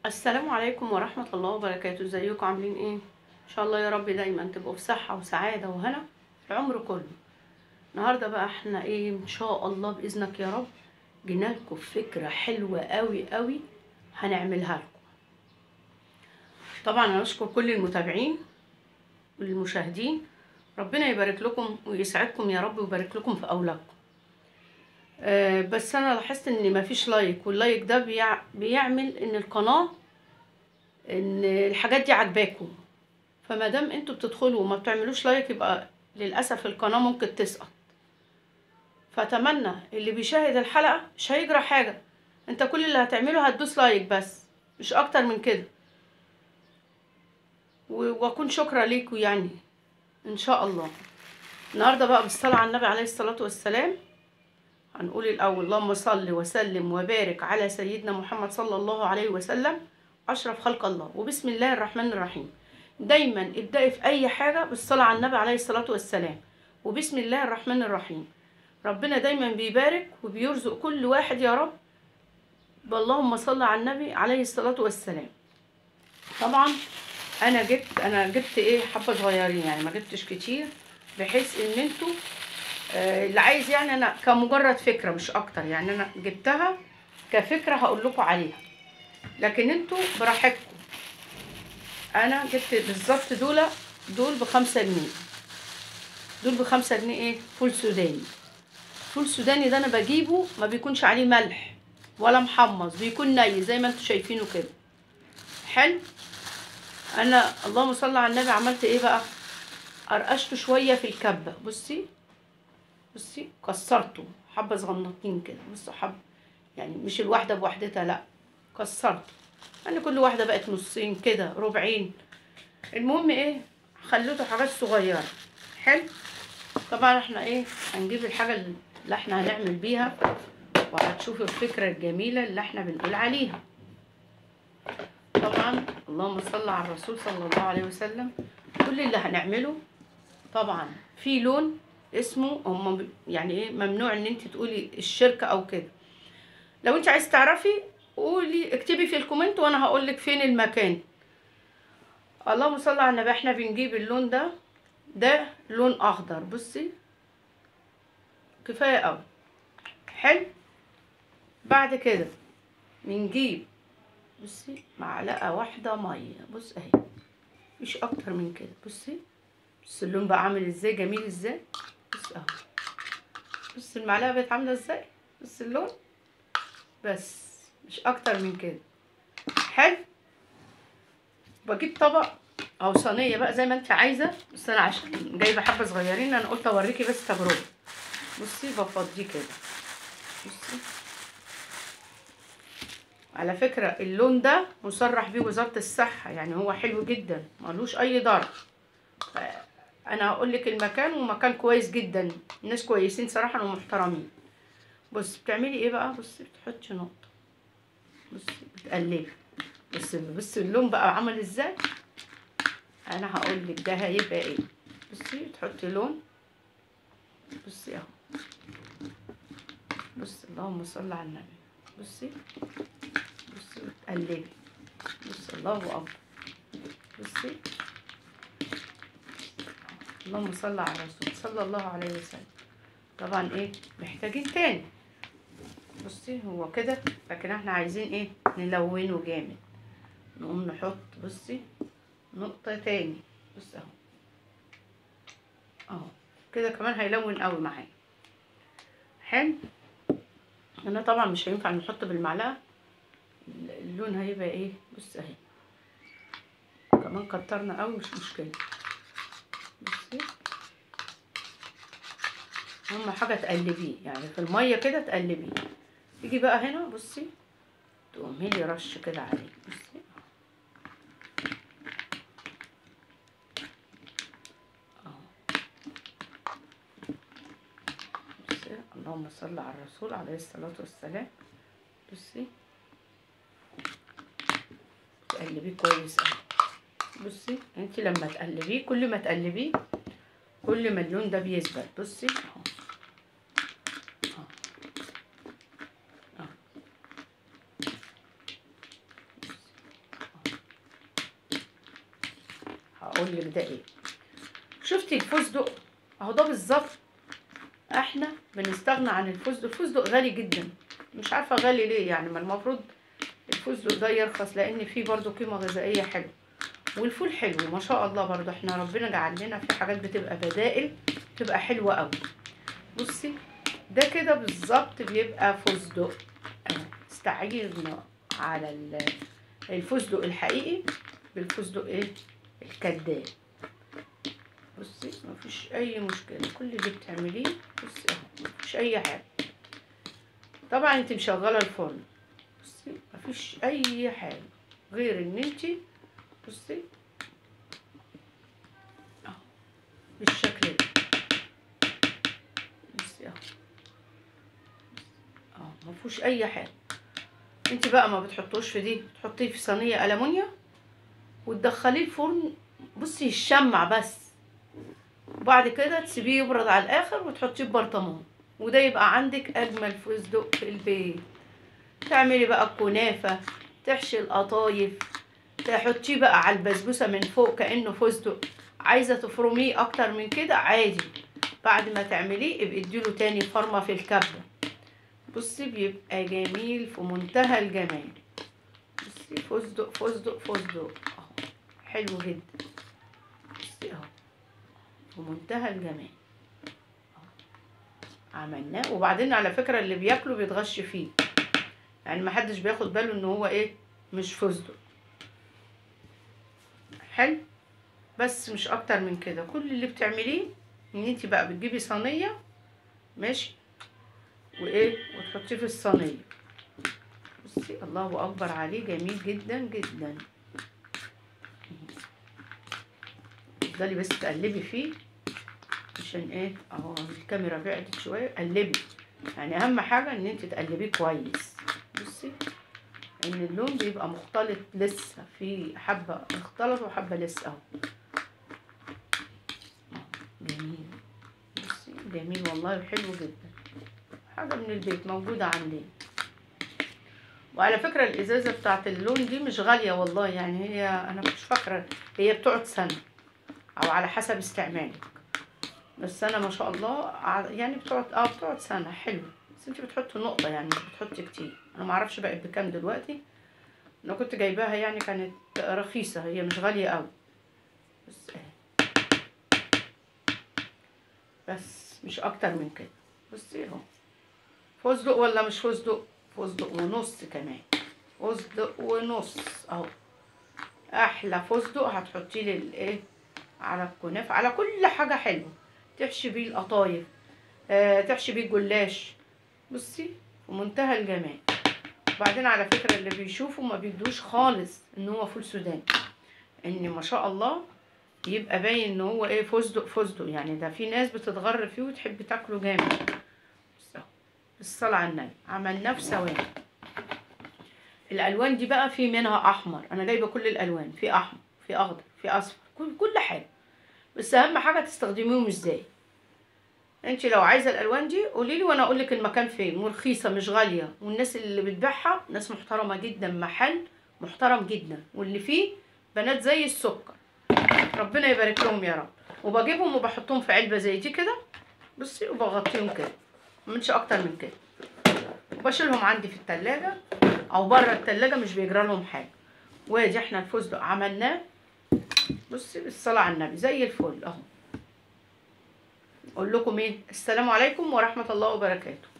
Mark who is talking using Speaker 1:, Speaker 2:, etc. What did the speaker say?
Speaker 1: السلام عليكم ورحمة الله وبركاته ازيكم عاملين ايه ان شاء الله يا رب دايما تبقوا في صحة وسعادة وهنا العمر كله النهاردة بقى احنا ايه ان شاء الله بإذنك يا رب جينا لكم فكرة حلوة قوي قوي هنعملها لكم طبعا انا اشكر كل المتابعين والمشاهدين ربنا يبارك لكم ويسعدكم يا رب ويبارك لكم في اولادكم آه، بس انا لاحظت ان مفيش لايك واللايك ده بيع... بيعمل ان القناه ان الحاجات دي عجباكم فما دام انتوا بتدخلوا وما بتعملوش لايك يبقى للاسف القناه ممكن تسقط فاتمنى اللي بيشاهد الحلقه مش هيجرى حاجه انت كل اللي هتعمله هتدوس لايك بس مش اكتر من كده و- واكون شكرا ليكوا يعني ان شاء الله النهارده بقى بالصلاه على النبي عليه الصلاه والسلام هنقول الأول اللهم صل وسلم وبارك على سيدنا محمد صلى الله عليه وسلم أشرف خلق الله وبسم الله الرحمن الرحيم دايما ابدأي في أي حاجة بالصلاة على النبي عليه الصلاة والسلام وبسم الله الرحمن الرحيم ربنا دايما بيبارك وبيرزق كل واحد يا رب اللهم صل على النبي عليه الصلاة والسلام طبعا انا جبت انا جبت ايه حبه صغيرين يعني ما جبتش كتير بحيث ان انتوا آه، اللي عايز يعني انا كمجرد فكره مش اكتر يعني انا جبتها كفكره هقول لكم عليها لكن انتوا براحتكم انا جبت بالظبط دول دول بخمسة جنيه دول بخمسة جنيه ايه فول سوداني فول سوداني ده انا بجيبه ما بيكونش عليه ملح ولا محمص بيكون ني زي ما انتوا شايفينه كده حلو انا اللهم صل على النبي عملت ايه بقى قرقشته شويه في الكبه بصي بصي كسرته حبه صغنطين كده بصوا حبه يعني مش الواحده بوحدتها لا كسرته يعني كل واحده بقت نصين كده ربعين المهم ايه خليته حاجات صغيره حلو طبعا احنا ايه هنجيب الحاجه اللي احنا هنعمل بيها وهتشوفوا الفكره الجميله اللي احنا بنقول عليها طبعا اللهم صل على الرسول صلى الله عليه وسلم كل اللي هنعمله طبعا في لون اسمه هم ب- يعني ايه ممنوع ان انت تقولي الشركه او كده لو انت عايز تعرفي قولي اكتبي في الكومنت وانا هقول لك فين المكان اللهم صل على النبي احنا بنجيب اللون ده ده لون اخضر بصي كفايه قوي حلو بعد كده بنجيب بصي معلقه واحده ميه بص اهي مش اكتر من كده بصي بص اللون بقى عامل ازاي جميل ازاي بص اهو بص المعلقه بقت عامله ازاي بص اللون بس مش اكتر من كده حلو بجيب طبق او صينيه بقى زي ما انت عايزه بس انا عشان جايبه حبه صغيرين انا قلت اوريكي بس تجربه بصي بفضيه كده بصي على فكرة اللون ده مصرح بيه وزارة الصحة يعني هو حلو جدا ملوش أي ضرر ف- أنا هقول لك المكان ومكان كويس جدا الناس كويسين صراحة ومحترمين بص بتعملي ايه بقى بصي بتحطي نقطة بصي بتقلبي بص بص اللون بقى عامل ازاي أنا هقول لك ده هيبقى ايه بصي تحطي لون بصي اهو بصي اللهم صل على النبي بصي بصي وتقلبي بصي الله اكبر بصي اللهم صل على الرسول صلى الله عليه وسلم طبعا ايه محتاجين تاني بصي هو كده لكن احنا عايزين ايه نلونه جامد نقوم نحط بصي نقطة تاني بص اهو اهو كده كمان هيلون قوي معايا حلو انا طبعا مش هينفع نحط بالمعلقة اللون هيبقى ايه بص اهي كمان كترنا قوي مش مشكله بصي اهم حاجه تقلبيه يعني في الميه كده تقلبيه تيجي بقى هنا بصي تقومي لي رش كده عليه بصي اهو بصي اللهم صل على الرسول عليه الصلاه والسلام بصي تقلبيه كويس قوي بصي انت لما تقلبيه كل ما تقلبيه كل ما اللون ده بيثبت بصي اهو اهو. اهو. اقول لك ده ايه شفتي الفستق اهو ده بالظبط احنا بنستغنى عن الفستق الفستق غالي جدا مش عارفه غالي ليه يعني ما المفروض الفستق ده يرخص لان فيه برضو قيمه غذائيه حلوه والفول حلو ما شاء الله برضو احنا ربنا جعل لنا في حاجات بتبقى بدائل بتبقى حلوه قوي بصي ده كده بالظبط بيبقى فستق اهو استعيرنا على ال- الفستق الحقيقي بالفستق ايه الكداب بصي مفيش اي مشكله كل اللي بتعمليه بصي اهو مفيش اي حاجه طبعا انت مشغله الفرن بصي مفيش اي حاجه غير ان انت بصي اهو بالشكل ده بصي اهو اه مفيهوش اي حاجه انت بقى ما بتحطوش في دي بتحطيه في صينيه ألمونيا وتدخليه الفرن بصي الشمع بس وبعد كده تسيبيه يبرد على الاخر وتحطيه في برطمان وده يبقى عندك اجمل فستق في البيت تعملي بقى الكنافه تحشي القطايف تحطيه بقى على البسبوسه من فوق كانه فستق عايزه تفرميه اكتر من كده عادي بعد ما تعمليه ابقي اديله تاني فرمه في الكبه بصي بيبقى جميل في منتهى الجمال بصي فستق فستق فستق اهو حلو جدا بصي اهو في منتهى الجمال أهو. عملناه وبعدين على فكرة اللي بياكله بيتغش فيه يعني ما حدش بياخد باله ان هو ايه مش فستق حلو بس مش اكتر من كده كل اللي بتعمليه ان انت بقى بتجيبي صينية ماشي وايه وتحطيه في الصينية بصي الله اكبر عليه جميل جدا جدا تفضلي بس تقلبي فيه عشان ايه اهو الكاميرا بعدت شويه قلبي يعني اهم حاجه ان انت تقلبيه كويس بصي ان اللون بيبقى مختلط لسه في حبه اختلط وحبه لسه اهو جميل بصي جميل والله حلو جدا حاجه من البيت موجوده عندنا وعلى فكره الازازه بتاعت اللون دي مش غاليه والله يعني هي انا مش فاكره هي بتقعد سنه او على حسب استعمالك بس انا ما شاء الله ع- يعني بتقعد اه بتقعد سنه حلو بس انت بتحطي نقطه يعني مش بتحطي كتير انا ما اعرفش بقت بكام دلوقتي انا كنت جايباها يعني كانت رخيصه هي مش غاليه قوي بس اهي بس مش اكتر من كده بصي اهو فستق ولا مش فستق فستق ونص كمان فستق ونص اهو احلى فستق هتحطيه للايه على الكنافه على كل حاجه حلوه تحشي بيه القطايف آه تحشي بيه الجلاش بصي في منتهى الجمال وبعدين على فكره اللي بيشوفوا ما بيدوش خالص ان هو فول سوداني ان ما شاء الله يبقى باين ان هو ايه فستق فستق يعني ده في ناس بتتغر فيه وتحب تاكله جامد بس أهو. الصلاة على النبي عملناه في ثواني الالوان دي بقى في منها احمر انا جايبه كل الالوان في احمر في اخضر في اصفر كل كل حاجه بس اهم حاجه تستخدميهم ازاي انت لو عايزه الالوان دي قولي لي وانا اقول لك المكان فين ورخيصه مش غاليه والناس اللي بتبيعها ناس محترمه جدا محل محترم جدا واللي فيه بنات زي السكر ربنا يبارك لهم يا رب وبجيبهم وبحطهم في علبه زي دي كده بصي وبغطيهم كده مش اكتر من كده وبشيلهم عندي في التلاجة او بره التلاجة مش بيجرى لهم حاجه وادي احنا الفستق عملناه بصي بالصلاه على النبي زي الفل اهو اقول لكم ايه السلام عليكم ورحمه الله وبركاته